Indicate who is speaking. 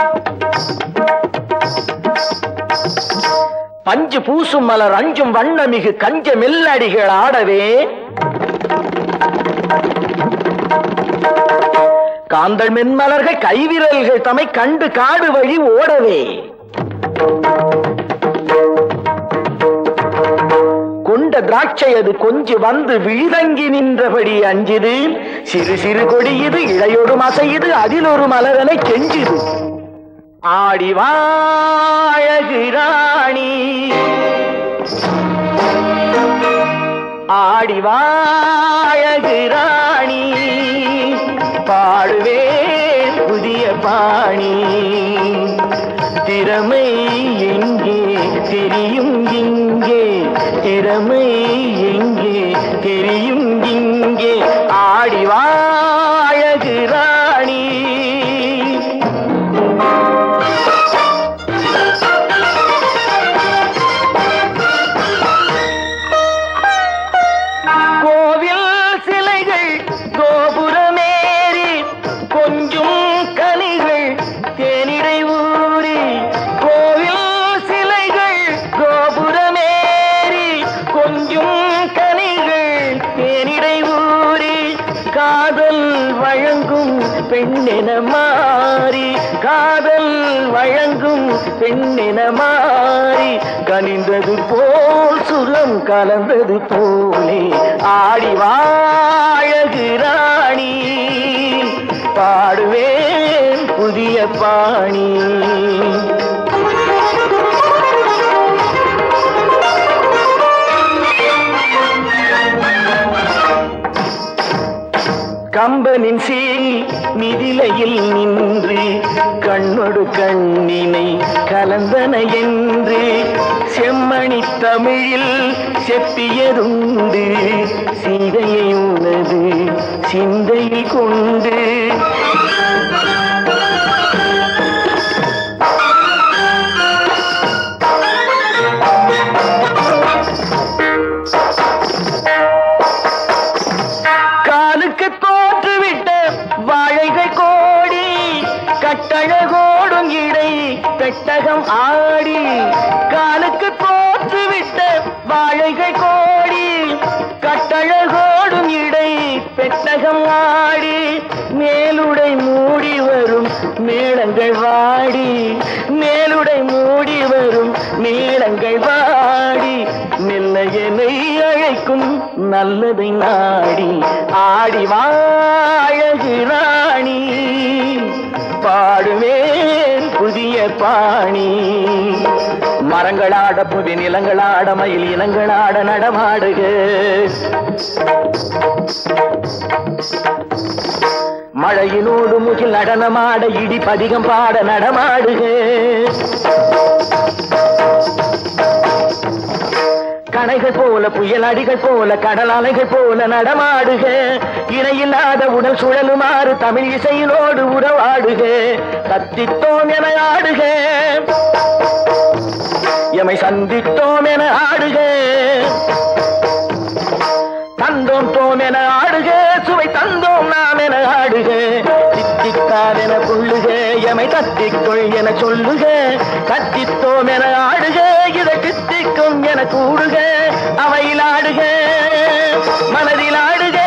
Speaker 1: பஞ்சு பூசும் மலர் அஞ்சும் வண்ணமிகு கஞ்ச மெல்லடிகள் ஆடவே காந்தள் மென்மலர்கள் கைவிரல்கள் தமை கண்டு காடு வழி ஓடவே கொண்ட திராட்சை அது கொஞ்சு வந்து விழிதங்கி நின்றபடி அஞ்சுது சிறு சிறு கொடியுது இழையொடு மசையுது அதில் ஒரு மலரனை கெஞ்சுது ஆடி வாழகு ராணி ஆடி வாழகு ராணி பாடுவேன் புதிய பாணி திறமை எங்கே தெரியும் இங்கே திறமை எங்கே தெரியும் இங்கே ஆடி வாழகு ராணி கோவில் சிலைகள் கோபுரமேறி கொஞ்சும் கனிகள் தேனிடை ஊறி கோவில் சிலைகள் கோபுரமேறி கொஞ்சும் கனிகள் தேனிடை ஊறி காதல் வழங்கும் பெண்ணென மாறி காதல் வழங்கும் பெண்ணென மாறி கனிந்தது போல் சுரம் கலந்தது போலே ஆடி வாழகு ராணி பாடுவேன் புதிய பாணி கம்பனின் சீல் மிதிலையில் நின்று கண்ணொடு கண்ணினை கலந்தன என்று செம்மணி தமிழில் செப்பியதுண்டு சீதையை உனது சிந்தை கொண்டு காலுக்கு தோற்றுவிட்ட வாழைகள் கோடி கட்டழகோடும் இடை பெட்டகம் ஆடி காலுக்கு தோற்றுவிட்ட வாழைகள் கோடி கட்டழகோடும் இடை பெட்டகம் ஆடி மேலுடை மூடி வரும் மேளங்கள் வாடி மேலுடை மூடி வரும் மேளங்கள் வாடி மெல்ல என்னை அழைக்கும் நல்லதை நாடி ஆடி வாழகு ராணி பாடுவேன் புதிய பாணி மரங்களாட புவி நிலங்களாட மயில் இனங்களாட நடமாடுக மழையினோடு முகில் நடனமாட இடி பதிகம் பாட நடமாடுக கணைகள் போல புயல் அடிகள் போல கடல் அலைகள் போல நடமாடுக இணையில்லாத உடல் சுழலுமாறு தமிழ் இசையிலோடு உறவாடுக கத்தித்தோம் என ஆடுக எமை சந்தித்தோம் என ஆடுக தந்தோம் தோம் என ஆடுக சுவை தந்தோம் நாம் என ஆடுக தித்தித்தார் என புள்ளுக எமை தத்திக்கொள் என சொல்லுக கத்தித்தோம் என ஆடுக இதை தித்திக்கும் என கூடுக அவையில் ஆடுக மனதில் ஆடுக